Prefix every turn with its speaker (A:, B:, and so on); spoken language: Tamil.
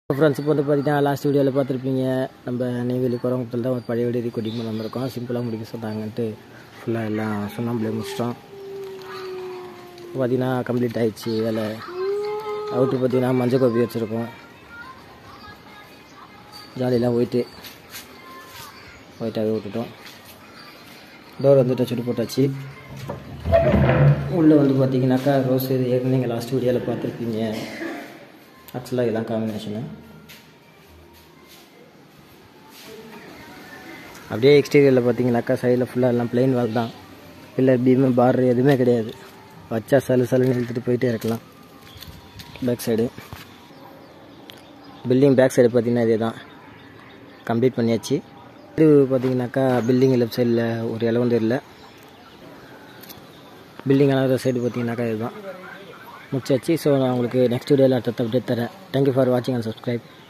A: ஃப்ரெண்ட்ஸ் இப்போ வந்து பார்த்தீங்கன்னா லாஸ்ட் வீடியோவில் பார்த்துருப்பீங்க நம்ம நெய்வேலி குரங்குத்தில் தான் ஒரு பழைய வீடு ரெக்கார்டிங் பண்ண வந்திருக்கோம் சிம்பிளாக முடிக்க சொன்னாங்கன்ட்டு ஃபுல்லாக எல்லாம் சுண்ணாம்புல முடிச்சிட்டோம் பார்த்தீங்கன்னா கம்ப்ளீட் ஆயிடுச்சு வேலை அவுட்டு பார்த்தீங்கன்னா மஞ்சள் கோப்பி வச்சுருக்கோம் ஜாலியெல்லாம் ஒயிட்டு ஒயிட்டாகவே விட்டுட்டோம் டோர் வந்து டச் போட்டாச்சு உள்ளே வந்து பார்த்தீங்கன்னாக்கா ரோஸ் இது ஏற்கனவே நீங்கள் லாஸ்ட் வீடியோவில் பார்த்துருப்பீங்க ஆக்சுவலாக இதான் காம்பினேஷனு அப்படியே எக்ஸ்டீரியரில் பார்த்தீங்கன்னாக்கா சைடில் ஃபுல்லாக எல்லாம் பிளெயின் வால் தான் பில்லர் பீமு பார் எதுவுமே கிடையாது வச்சா சலு சலுன்னு இழுத்துட்டு போயிட்டே இருக்கலாம் back side building back side பார்த்தீங்கன்னா இதே தான் கம்ப்ளீட் பண்ணியாச்சு இது பார்த்தீங்கன்னாக்கா பில்டிங் லெஃப்ட் சைடில் ஒரு இலவந்து இல்லை பில்டிங் அனதர் சைடு பார்த்தீங்கன்னாக்கா இதுதான் முடிச்சாச்சு ஸோ நான் உங்களுக்கு நெக்ஸ்ட் வீடியோவில் அடுத்த அப்டேட் தரேன் தேங்க்யூ ஃபார் வாட்சிங் அண்ட் சப்ஸ்கிரைப்